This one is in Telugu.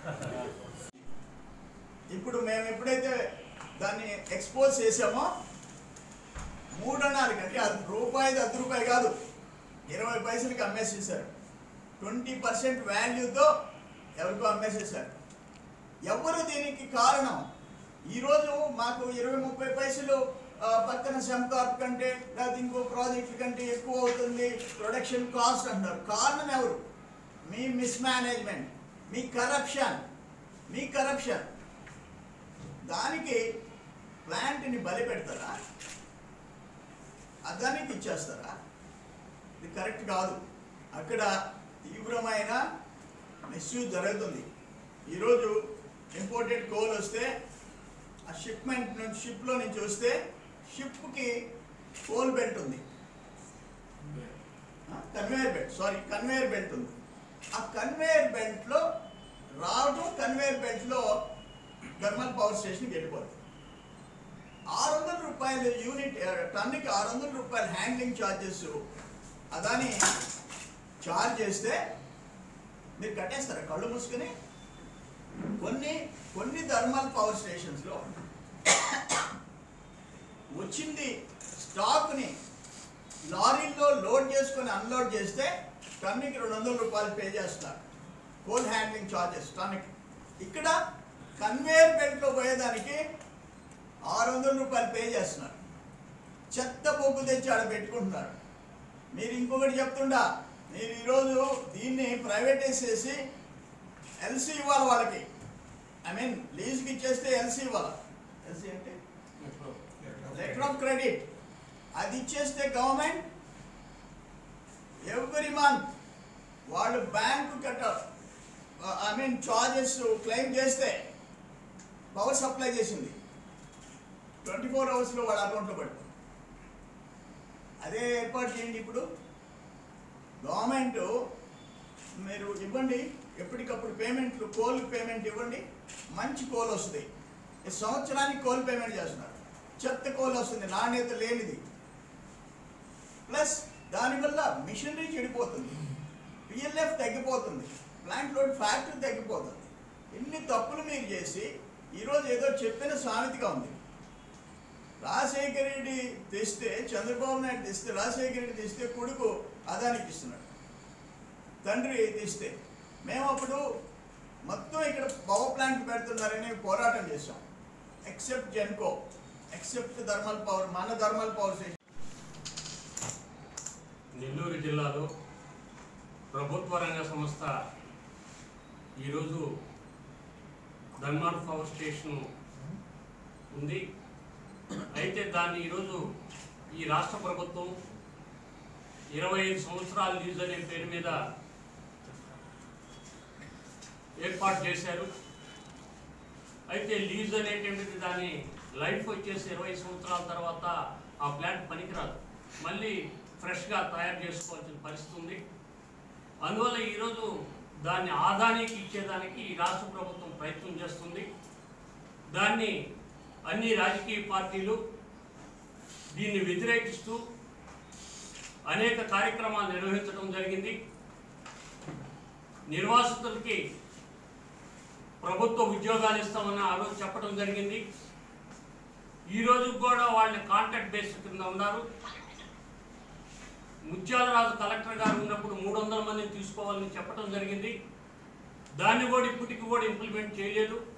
ఇప్పుడు మేము ఎప్పుడైతే దాన్ని ఎక్స్పోజ్ చేసామో మూడున్నరకి అంటే అది రూపాయిది అది రూపాయి కాదు ఇరవై పైసలకి అమ్మేసేసారు ట్వంటీ పర్సెంట్ వాల్యూతో ఎవరికో అమ్మేసేసారు ఎవరు దీనికి కారణం ఈరోజు మాకు ఇరవై ముప్పై పైసలు ఆ, పక్కన సెమ్కార్ప్ కంటే లేదా ఇంకో ప్రాజెక్ట్ కంటే ఎక్కువ అవుతుంది ప్రొడక్షన్ కాస్ట్ అంటారు కారణం ఎవరు మీ మిస్ మేనేజ్మెంట్ మీ కరప్షన్ మీ కరప్షన్ దానికి ప్లాంట్ని బలి పెడతారా అదానికి ఇచ్చేస్తారా ఇది కరెక్ట్ కాదు అక్కడ తీవ్రమైన మిస్యూజ్ జరుగుతుంది ఈరోజు ఇంపోర్టెడ్ కోల్ వస్తే ఆ షిప్మెంట్ నుంచి షిప్లో నుంచి వస్తే షిప్కి కోల్ బెల్ట్ ఉంది conveyor belt sorry conveyor belt ఉంది ఆ కన్వేయర్ బెల్ట్లో రావడం కన్వేయర్ బెల్ట్లో థర్మల్ పవర్ స్టేషన్కి వెళ్ళిపోతుంది ఆరు వందల రూపాయలు యూనిట్ ఆ, టన్నుకి ఆరు వందల రూపాయలు హ్యాండ్లింగ్ ఛార్జెస్ అదాని ఛార్జ్ చేస్తే మీరు కట్టేస్తారా కళ్ళు మూసుకొని కొన్ని కొన్ని థర్మల్ పవర్ స్టేషన్స్లో వచ్చింది స్టాక్ని లారీల్లో లోడ్ చేసుకొని అన్లోడ్ చేస్తే టన్నుకి రెండు వందల రూపాయలు పే చేస్తారు కోల్ హ్యాండ్లింగ్ ఛార్జెస్ టన్నుకి ఇక్కడ కన్వేయర్ బెల్ట్లో పోయేదానికి ఆరు వందల రూపాయలు పే చేస్తున్నారు చెత్త బొగ్గు తెచ్చి ఆడ పెట్టుకుంటున్నారు మీరు ఇంకొకటి చెప్తుండా మీరు ఈరోజు దీన్ని ప్రైవేటైజ్ చేసి ఎల్సీ ఇవ్వాలి వాళ్ళకి ఐ మీన్ లీజ్కి ఇచ్చేస్తే ఎల్సీ ఇవ్వాలి ఎల్సీ అంటే లెటర్ ఆఫ్ క్రెడిట్ అది ఇచ్చేస్తే గవర్నమెంట్ ఎవ్రీ మంత్ వాళ్ళు బ్యాంకు కట్ట ఐ మీన్ చార్జెస్ క్లెయిమ్ చేస్తే పవర్ సప్లై చేసింది ట్వంటీ ఫోర్ అవర్స్లో వాళ్ళ అకౌంట్లో పడుతుంది అదే ఏర్పాటు చేయండి ఇప్పుడు గవర్నమెంట్ మీరు ఇవ్వండి ఎప్పటికప్పుడు పేమెంట్లు కోల్ పేమెంట్ ఇవ్వండి మంచి కోల్ వస్తుంది ఈ సంవత్సరానికి కోల్ పేమెంట్ చేస్తున్నారు చెత్త కోల్ వస్తుంది నాణ్యత లేనిది ప్లస్ దానివల్ల మిషనరీ చెడిపోతుంది పిఎల్ఎఫ్ తగ్గిపోతుంది ప్లాంట్ లోడ్ ఫ్యాక్టరీ తగ్గిపోతుంది ఇన్ని తప్పులు మీరు చేసి ఈరోజు ఏదో చెప్పిన సామెతగా ఉంది రాజశేఖర రెడ్డి తెస్తే చంద్రబాబు నాయుడు తెస్తే రాజశేఖర రెడ్డి తెస్తే కొడుకు అదానికి ఇస్తున్నాడు తండ్రి తెస్తే మేము అప్పుడు మొత్తం ఇక్కడ పవర్ ప్లాంట్ పెడుతున్నారని పోరాటం చేశాం except Genco except thermal power మన థర్మల్ పవర్ స్టేషన్ నెల్లూరు జిల్లాలో ప్రభుత్వ రంగ సంస్థ ఈరోజు ధన్మార్ పవర్ స్టేషన్ ఉంది అయితే దాన్ని ఈరోజు ఈ రాష్ట్ర ప్రభుత్వం ఇరవై ఐదు సంవత్సరాల లీజ్ అనే పేరు మీద ఏర్పాటు చేశారు అయితే లీజ్ అనేటువంటిది దాని లైఫ్ వచ్చేసి ఇరవై సంవత్సరాల తర్వాత ఆ ప్లాంట్ పనికిరాదు మళ్ళీ ఫ్రెష్గా తయారు చేసుకోవాల్సిన పరిస్థితి ఉంది అందువల్ల ఈరోజు దాన్ని ఆదానికి ఇచ్చేదానికి ఈ రాష్ట్ర ప్రభుత్వం ప్రయత్నం చేస్తుంది దాన్ని అన్ని రాజకీయ పార్టీలు దీన్ని వ్యతిరేకిస్తూ అనేక కార్యక్రమాలు నిర్వహించడం జరిగింది నిర్వాసితులకి ప్రభుత్వ ఉద్యోగాలు ఇస్తామని ఆ రోజు చెప్పడం జరిగింది ఈ రోజు కూడా వాళ్ళని కాంట్రాక్ట్ బేస్ కింద ఉన్నారు ముత్యాలరాజు కలెక్టర్ గారు ఉన్నప్పుడు మూడు వందల మందిని తీసుకోవాలని చెప్పడం జరిగింది దాన్ని కూడా ఇప్పటికి కూడా ఇంప్లిమెంట్ చేయలేదు